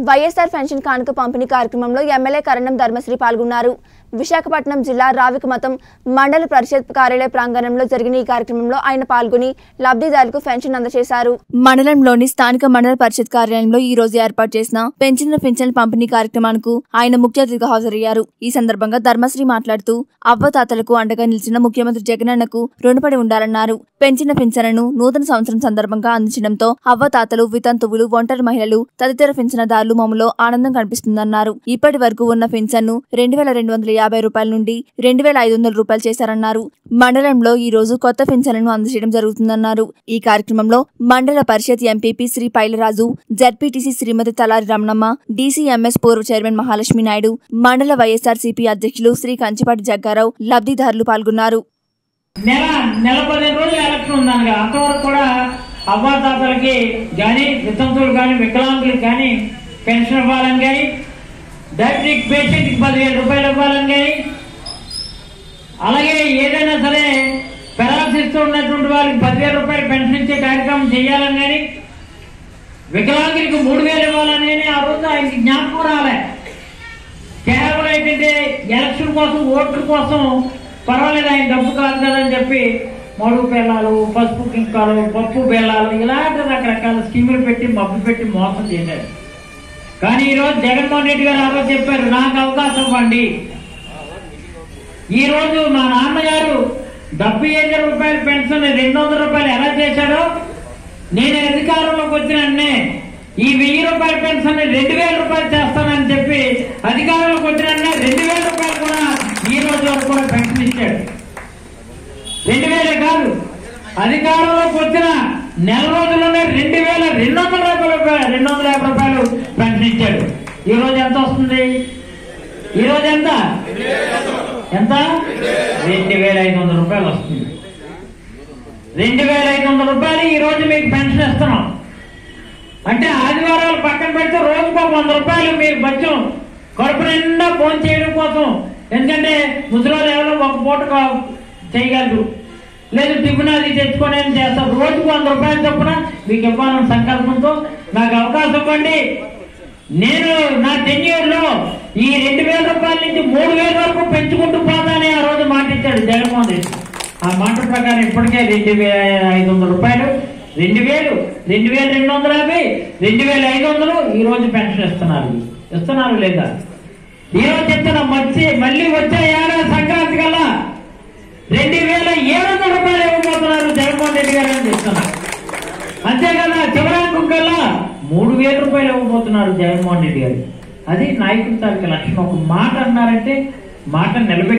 YSR pension కానుక పంపిణీ కార్యక్రమంలో ఎమ్మెల్యే కరణం ధర్మశ్రీ పాల్గొన్నారు విశాఖపట్నం జిల్లా రావికమతం మండల పరిషత్ కార్యాలయ ప్రాంగణంలో జరిగిన ఈ కార్యక్రమంలో ఆయన పాల్గొని లబ్ధిదారులకు పెన్షన్ అందజేశారు మండలంలోని స్థానిక మండల పరిషత్ కార్యాలయంలో ఈ రోజు ఏర్పాటు చేసిన పెన్షన్ పెన్షన్ పంపిణీ కార్యక్రమానికి ఆయన ముఖ్య అతిథిగా హాజరయ్యారు ఈ సందర్భంగా ధర్మశ్రీ మాట్లాడుతూ అవ్వతాతలకు అండగా నిలిచిన ముఖ్యమంత్రి జగనన్నకు రుణపడి ఉండాలన్నారు పెంచిన పింఛనను నూతన సంవత్సరం సందర్భంగా అందించడంతో అవ్వతాతలు వితంతువులు ఒంటరి మహిళలు తదితర పింఛనదారులు మమ్మలో ఆనందం కనిపిస్తుందన్నారు ఇప్పటి వరకు ఉన్న పింఛన్ను రెండు వేల రెండు వందల యాభై రూపాయల నుండి రెండు వేల ఐదు వందల రూపాయలు చేశారన్నారు మండలంలో ఈ రోజు కొత్త పింఛన్లను అందజేయడం జరుగుతుందన్నారు ఈ కార్యక్రమంలో మండల పరిషత్ MPP Shri Pailaraju ZPTC Shrimati Talari Ramanamma DCMS పూర్వ చైర్మన్ మహాలక్ష్మి నాయుడు మండల వైఎస్ఆర్సీపీ అధ్యక్షులు శ్రీ కంచిపాటి జగ్గారావు లబ్ధిదారులు పాల్గొన్నారు నెల నెల పదిహేను రోజులు ఎలక్షన్ ఉందనగా అంతవరకు కూడా అవ్వాతాతలకి కానీ వితంతువులు కానీ వికలాంగులకు కానీ పెన్షన్ ఇవ్వాలని కానీ డయాబెటిక్ పేషెంట్కి పదివేల రూపాయలు ఇవ్వాలని కానీ అలాగే ఏదైనా సరే పెరాలసిస్తో ఉన్నటువంటి వాళ్ళకి పదివేల రూపాయలు పెన్షన్ ఇచ్చే కార్యక్రమం చేయాలని కానీ వికలాంగులకు మూడు వేలు ఇవ్వాలని కానీ ఆ రోజు ఆయనకి జ్ఞాపకం రాలే కేవలం ఏంటంటే ఎలక్షన్ కోసం ఓట్ల కోసం పర్వాలేదు ఆయన డబ్బు కాదు కదా అని చెప్పి మడుగు బెల్లాలు పసుపు కింకాలు పప్పు బెల్లాలు ఇలాంటి రకరకాల స్కీములు పెట్టి మబ్బు పెట్టి మోసం చేశారు కానీ ఈరోజు జగన్మోహన్ రెడ్డి గారు ఆ రోజు చెప్పారు నాకు అవకాశం ఇవ్వండి ఈ రోజు మా నాన్నగారు డెబ్బై ఐదు రూపాయల పెన్షన్ రెండు వందల రూపాయలు ఎలా చేశాడో నేను అధికారంలోకి వచ్చిన వెంటనే ఈ వెయ్యి రూపాయల పెన్షన్ రెండు వేల రూపాయలు చేస్తానని చెప్పి అధికారంలోకి వచ్చిన వెంటనే రెండు వేల రూపాయలు కూడా ఈ రోజు వరకు కూడా పెన్షన్ ఇచ్చాడు రెండు వేలే కాదు అధికారంలోకి వచ్చిన నెల రోజుల్లోనే రెండు వేల రెండు వందల యాభై రూపాయలు రెండు వందల యాభై రూపాయలు పెన్షన్ ఇచ్చాడు ఈ రోజు ఎంత వస్తుంది ఈ రోజు ఎంత ఎంత రెండు వేల ఐదు వందల రూపాయలు వస్తుంది రెండు వేల ఐదు వందల రూపాయలు ఈ రోజు మీకు పెన్షన్ ఇస్తున్నాం అంటే ఆదివారాలు పక్కన పెడితే రోజుకు ఒక వంద రూపాయలు మీరు బచ్చం కడుపు నిండా ఫోన్ చేయడం కోసం ఎందుకంటే ముసలి ఎవరో ఒక పూట కా- చేయగలరు లేదు టిఫిన్ అది తెచ్చుకొని ఏం చేస్తారు రోజుకు వంద రూపాయలు చొప్పున మీకు ఇవ్వాలని సంకల్పంతో నాకు అవకాశం ఇవ్వండి నేను నా టెన్యూర్లో ఈ రెండు వేల రూపాయల నుంచి మూడు వేల వరకు పెంచుకుంటూ పోతానని ఆ రోజు మాట ఇచ్చాడు జగన్మోహన్ రెడ్డి ఆ మాట ప్రకారం ఇప్పటికే రెండు వేల ఐదు వందల రూపాయలు రెండు వేలు రెండు వేల రెండు వందల యాభై రెండు వేల ఐదు వందలు ఈ రోజు పెన్షన్ ఇస్తున్నారు ఇస్తున్నారు లేదా ఈ రోజు చెప్తున్న మధ్య మళ్ళీ వచ్చే ఏడాది సంక్రాంతి కల్లా రెండు వేల ఏడు వందల రూపాయలు ఇవ్వబోతున్నారు జగన్మోహన్ రెడ్డి గారు అని చెప్తున్నారు అంతేకాదు చివరాంకం కల్లా మూడు వేల రూపాయలు ఇవ్వబోతున్నారు జగన్మోహన్ రెడ్డి గారు అది నాయకుడి తాలూకు లక్షణం ఒక మాట అన్నారంటే మాట నిలబెట్టి